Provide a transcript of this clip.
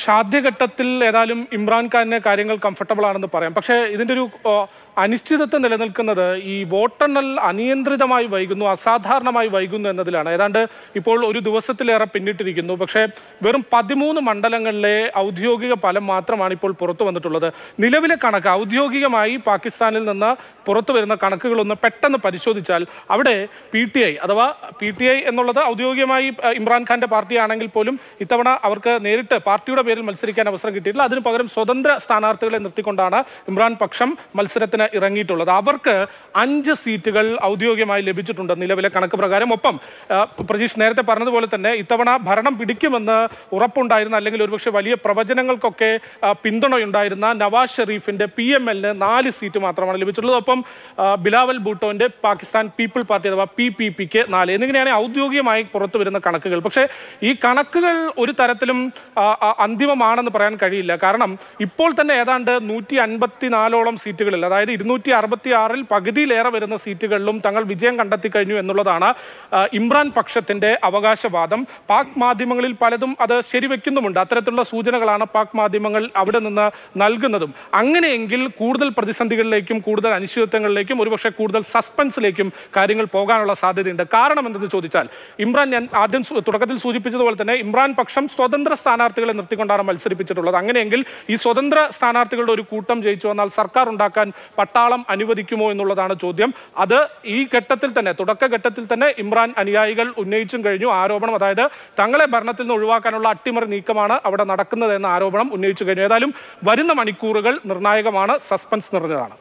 സാധ്യഘട്ടത്തിൽ ഏതായാലും ഇമ്രാൻഖാനിന് കാര്യങ്ങൾ കംഫർട്ടബിൾ ആണെന്ന് പറയാം പക്ഷേ ഇതിൻ്റെ ഒരു ആ, അനിശ്ചിതത്വം നിലനിൽക്കുന്നത് ഈ വോട്ടെണ്ണൽ അനിയന്ത്രിതമായി വൈകുന്നു അസാധാരണമായി വൈകുന്നു എന്നതിലാണ് ഏതാണ്ട് ഇപ്പോൾ ഒരു ദിവസത്തിലേറെ പിന്നിട്ടിരിക്കുന്നു പക്ഷേ വെറും പതിമൂന്ന് മണ്ഡലങ്ങളിലെ ഔദ്യോഗിക ഫലം മാത്രമാണ് ഇപ്പോൾ പുറത്തു വന്നിട്ടുള്ളത് നിലവിലെ കണക്ക് ഔദ്യോഗികമായി പാകിസ്ഥാനിൽ നിന്ന് പുറത്തു വരുന്ന കണക്കുകളൊന്ന് പെട്ടെന്ന് പരിശോധിച്ചാൽ അവിടെ പി ടി ഐ അഥവാ പി ടി ഐ എന്നുള്ളത് ഔദ്യോഗികമായി ആ, ഇമ്രാൻഖാന്റെ പാർട്ടിയാണെങ്കിൽ പോലും ഇത്തവണ അവർക്ക് നേരിട്ട് പാർട്ടിയുടെ പേരിൽ മത്സരിക്കാൻ അവസരം കിട്ടിയിട്ടില്ല അതിന് പകരം സ്വതന്ത്ര സ്ഥാനാർത്ഥികളെ നിർത്തിക്കൊണ്ടാണ് ഇമ്രാൻ പക്ഷം മത്സരത്തിന് ഇറങ്ങിയിട്ടുള്ളത് അവർക്ക് അഞ്ച് സീറ്റുകൾ ഔദ്യോഗികമായി ലഭിച്ചിട്ടുണ്ട് നിലവിലെ കണക്ക് പ്രകാരം ഒപ്പം ആ, പ്രജീഷ് നേരത്തെ പറഞ്ഞതുപോലെ തന്നെ ഇത്തവണ ഭരണം പിടിക്കുമെന്ന് ഉറപ്പുണ്ടായിരുന്ന അല്ലെങ്കിൽ ഒരുപക്ഷെ വലിയ പ്രവചനങ്ങൾക്കൊക്കെ ആ, പിന്തുണയുണ്ടായിരുന്ന നവാസ് ഷെറീഫിന്റെ പി എം എല്ലിന് നാല് സീറ്റ് മാത്രമാണ് ലഭിച്ചിട്ടുള്ളത് ഒപ്പം ആ, ബിലാവൽ ഭൂട്ടോന്റെ പാകിസ്ഥാൻ പീപ്പിൾ പാർട്ടി അഥവാ പി പി പിക്ക് നാല് എന്നിങ്ങനെയാണ് ഔദ്യോഗികമായി പുറത്തു വരുന്ന കണക്കുകൾ പക്ഷേ ഈ കണക്കുകൾ ഒരു തരത്തിലും ആ, ആ, അന്തിമമാണെന്ന് പറയാൻ കഴിയില്ല കാരണം ഇപ്പോൾ തന്നെ ഏതാണ്ട് നൂറ്റി അൻപത്തിനാലോളം സീറ്റുകളിൽ അതായത് ഇരുന്നൂറ്റി അറുപത്തി ആറിൽ പകുതിയിലേറെ വരുന്ന സീറ്റുകളിലും തങ്ങൾ വിജയം കണ്ടെത്തി കഴിഞ്ഞു എന്നുള്ളതാണ് ആ, ഇമ്രാൻ പക്ഷത്തിന്റെ അവകാശവാദം പാക് മാധ്യമങ്ങളിൽ പലതും അത് ശരിവെക്കുന്നുമുണ്ട് അത്തരത്തിലുള്ള സൂചനകളാണ് പാക് മാധ്യമങ്ങൾ അവിടെ നിന്ന് നൽകുന്നതും അങ്ങനെയെങ്കിൽ കൂടുതൽ പ്രതിസന്ധികളിലേക്കും കൂടുതൽ അനിശ്ചിതത്വങ്ങളിലേക്കും ഒരുപക്ഷെ കൂടുതൽ സസ്പെൻസിലേക്കും കാര്യങ്ങൾ പോകാനുള്ള സാധ്യതയുണ്ട് കാരണം എന്തെന്ന് ചോദിച്ചാൽ ഇമ്രാൻ ഞാൻ ആദ്യം സു- തുടക്കത്തിൽ സൂചിപ്പിച്ചതുപോലെ തന്നെ ഇമ്രാൻ പക്ഷം സ്വതന്ത്ര സ്ഥാനാർത്ഥികളെ നിർത്തിക്കൊണ്ടാണ് മത്സരിപ്പിച്ചിട്ടുള്ളത് അങ്ങനെയെങ്കിൽ ഈ സ്വതന്ത്ര സ്ഥാനാർത്ഥികളുടെ ഒരു കൂട്ടം ജയിച്ചു വന്നാൽ സർക്കാർ ഉണ്ടാക്കാൻ പട്ടാളം അനുവദിക്കുമോ എന്നുള്ളതാണ് ചോദ്യം അത് ഈ ഘട്ടത്തിൽ തന്നെ തുടക്ക ഘട്ടത്തിൽ തന്നെ ഇമ്രാൻ അനുയായികൾ ഉന്നയിച്ചും കഴിഞ്ഞു ആരോപണം അതായത് തങ്ങളെ ഭരണത്തിൽ നിന്ന് ഒഴിവാക്കാനുള്ള അട്ടിമറി നീക്കമാണ് അവിടെ നടക്കുന്നത് എന്ന ആരോപണം ഉന്നയിച്ചു കഴിഞ്ഞു ഏതായാലും വരുന്ന മണിക്കൂറുകൾ നിർണായകമാണ് സസ്പെൻസ് നിറഞ്ഞതാണ്